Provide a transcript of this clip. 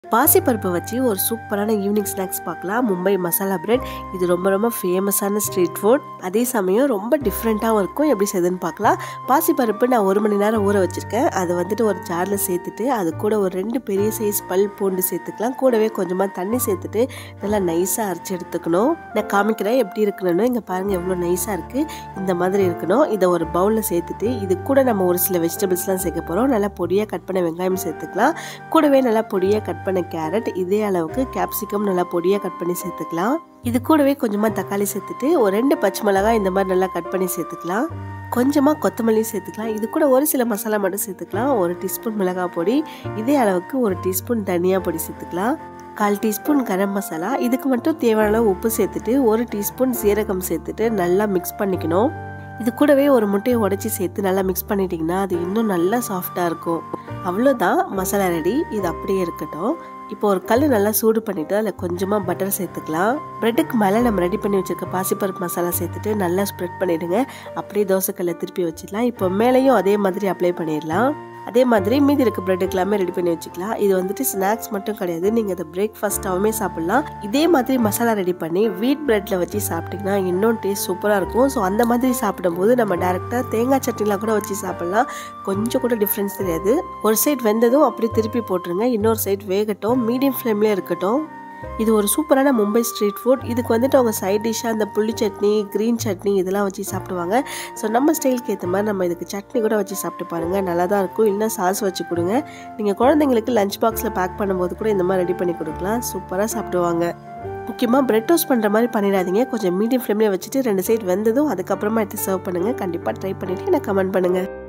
பாசிப்பருப்பை வச்சு ஒரு சூப்பரான ஈவினிங் ஸ்நாக்ஸ் பார்க்கலாம் மும்பை மசாலா பிரெட் இது ரொம்ப ரொம்ப ஃபேமஸான ஸ்ட்ரீட் ஃபுட் அதே சமயம் ரொம்ப டிஃப்ரெண்ட்டாகவும் இருக்கும் எப்படி செய்யுதுன்னு பார்க்கலாம் பாசிப்பருப்பு நான் ஒரு மணி நேரம் ஊற வச்சுருக்கேன் அதை வந்துட்டு ஒரு ஜாரில் சேர்த்துட்டு அது கூட ஒரு ரெண்டு பெரிய சைஸ் பல் பூண்டு சேர்த்துக்கலாம் கூடவே கொஞ்சமாக தண்ணி சேர்த்துட்டு நல்லா நைஸாக அரைச்சி எடுத்துக்கணும் நான் காமிக்கிறேன் எப்படி இருக்கணும்னு இங்கே பாருங்கள் எவ்வளோ நைஸாக இருக்குது இந்த மாதிரி இருக்கணும் இதை ஒரு பவுலில் சேர்த்துட்டு இது கூட நம்ம ஒரு சில வெஜிடபிள்ஸ்லாம் சேர்க்க போகிறோம் நல்லா பொடியாக கட் பண்ண வெங்காயம் சேர்த்துக்கலாம் கூடவே நல்லா பொடியாக கட் பண்ண கேரட் இதே அளவுக்கு கேப்சிகம் நல்லா பொடியாக கட் பண்ணி சேர்த்துக்கலாம் இது கூடவே கொஞ்சமாக தக்காளி சேர்த்துட்டு ஒரு ரெண்டு பச்சை மிளகாய் இந்த மாதிரி நல்லா கட் பண்ணி சேர்த்துக்கலாம் கொஞ்சமாக கொத்தமல்லி சேர்த்துக்கலாம் இது கூட ஒரு சில மசாலா மட்டும் சேர்த்துக்கலாம் ஒரு டீஸ்பூன் மிளகாய் பொடி இதே அளவுக்கு ஒரு டீஸ்பூன் தனியா பொடி சேர்த்துக்கலாம் கால் டீஸ்பூன் கரம் மசாலா இதுக்கு மட்டும் தேவையான அளவு உப்பு சேர்த்துட்டு ஒரு டீஸ்பூன் சீரகம் சேர்த்துட்டு நல்லா மிக்ஸ் பண்ணிக்கணும் இது கூடவே ஒரு முட்டையை உடச்சி சேர்த்து நல்லா மிக்ஸ் பண்ணிட்டீங்கன்னா அது இன்னும் நல்லா சாஃப்டாக இருக்கும் அவ்வளோதான் மசாலா ரெடி இது அப்படியே இருக்கட்டும் இப்போ ஒரு கல் நல்லா சூடு பண்ணிவிட்டு அதில் கொஞ்சமாக பட்டர் சேர்த்துக்கலாம் ப்ரெட்டுக்கு மேலே நம்ம ரெடி பண்ணி வச்சுருக்க பாசிப்பருப்பு மசாலா சேர்த்துட்டு நல்லா ஸ்ப்ரெட் பண்ணிவிடுங்க அப்படியே தோசைக்கல்லை திருப்பி வச்சிடலாம் இப்போ மேலேயும் அதே மாதிரி அப்ளை பண்ணிடலாம் அதே மாதிரி மீதி இருக்க ப்ரெட்டுக்கு எல்லாமே ரெடி பண்ணி வச்சுக்கலாம் இது வந்துட்டு ஸ்நாக்ஸ் மட்டும் கிடையாது நீங்கள் அதை பிரேக்ஃபாஸ்ட்டாகவுமே சாப்பிட்லாம் இதே மாதிரி மசாலா ரெடி பண்ணி வீட் ப்ரெட்டில் வச்சு சாப்பிட்டிங்கன்னா இன்னும் டேஸ்ட் சூப்பராக இருக்கும் ஸோ அந்த மாதிரி சாப்பிடும்போது நம்ம டேரெக்டாக தேங்காய் சட்னிலாம் கூட வச்சு சாப்பிட்லாம் கொஞ்சம் கூட டிஃப்ரென்ஸ் தெரியாது ஒரு சைட் வெந்ததும் அப்படியே திருப்பி போட்டுருங்க இன்னொரு சைட் வேகட்டும் மீடியம் ஃப்ளேம்லேயே இருக்கட்டும் இது ஒரு சூப்பரான மும்பை ஸ்ட்ரீட் ஃபுட் இதுக்கு வந்துட்டு அவங்க சைட் டிஷ்ஷாக அந்த புளி சட்னி க்ரீன் சட்னி இதெல்லாம் வச்சு சாப்பிடுவாங்க ஸோ நம்ம ஸ்டைலுக்கு ஏற்ற மாதிரி நம்ம இதுக்கு சட்னி கூட வச்சு சாப்பிட்டு பாருங்கள் நல்லா தான் இருக்கும் இல்லைனா சாஸ் வச்சு கொடுங்க நீங்கள் குழந்தைங்களுக்கு லஞ்ச் பாக்ஸில் பேக் பண்ணும்போது கூட இந்த மாதிரி ரெடி பண்ணி கொடுக்கலாம் சூப்பராக சாப்பிடுவாங்க முக்கியமாக பிரெட் டோஸ்ட் பண்ணுற மாதிரி பண்ணிடாதீங்க கொஞ்சம் மீடியம் ஃப்ளேம்லேயே வச்சுட்டு ரெண்டு சைட் வெந்ததும் அதுக்கப்புறமா எடுத்து சர்வ் பண்ணுங்கள் கண்டிப்பாக ட்ரை பண்ணிவிட்டு எனக்கு கமெண்ட் பண்ணுங்கள்